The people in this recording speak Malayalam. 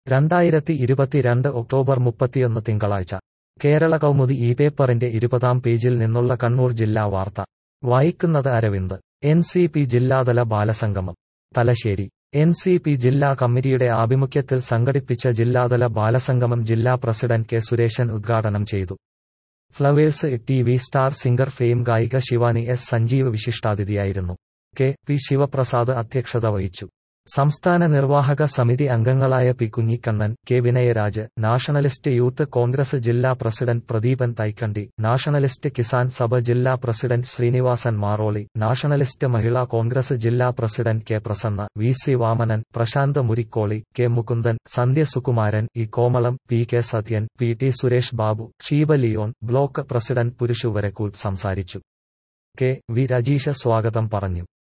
രണ്ടായിരത്തി ഇരുപത്തിരണ്ട് ഒക്ടോബർ മുപ്പത്തിയൊന്ന് തിങ്കളാഴ്ച കേരള കൗമുദി ഈ പേപ്പറിന്റെ ഇരുപതാം പേജിൽ നിന്നുള്ള കണ്ണൂർ ജില്ലാ വാർത്ത വായിക്കുന്നത് അരവിന്ദ് എൻ സി പി ജില്ലാതല ബാലസംഗമം തലശ്ശേരി എൻ സി പി ജില്ലാ കമ്മിറ്റിയുടെ ആഭിമുഖ്യത്തിൽ സംഘടിപ്പിച്ച ജില്ലാതല ബാലസംഗമം ജില്ലാ പ്രസിഡന്റ് കെ സുരേശൻ ഉദ്ഘാടനം ചെയ്തു flowers T V star singer fame ഗായിക ശിവാനി എസ് സഞ്ജീവ് വിശിഷ്ടാതിഥിയായിരുന്നു കെ പി ശിവപ്രസാദ് അധ്യക്ഷത വഹിച്ചു സംസ്ഥാന നിർവാഹക സമിതി അംഗങ്ങളായ P Kunhikannan K Vinayaraj Nationalist Youth Congress ജില്ലാ പ്രസിഡന്റ് പ്രദീപൻ തൈക്കണ്ടി നാഷണലിസ്റ്റ് കിസാൻ സഭ ജില്ലാ president Srinivasan Maroli Nationalist Mahila Congress ജില്ലാ president K Prasanna V C Vamanan Prasanth Murikkoli K Mukundan Sandhya Sukumaran E Komalam P K Sathyan P T Suresh Babu Sheeba Leon block president Purushuvarakkool സംസാരിച്ചു കെ വി രജീഷ സ്വാഗതം പറഞ്ഞു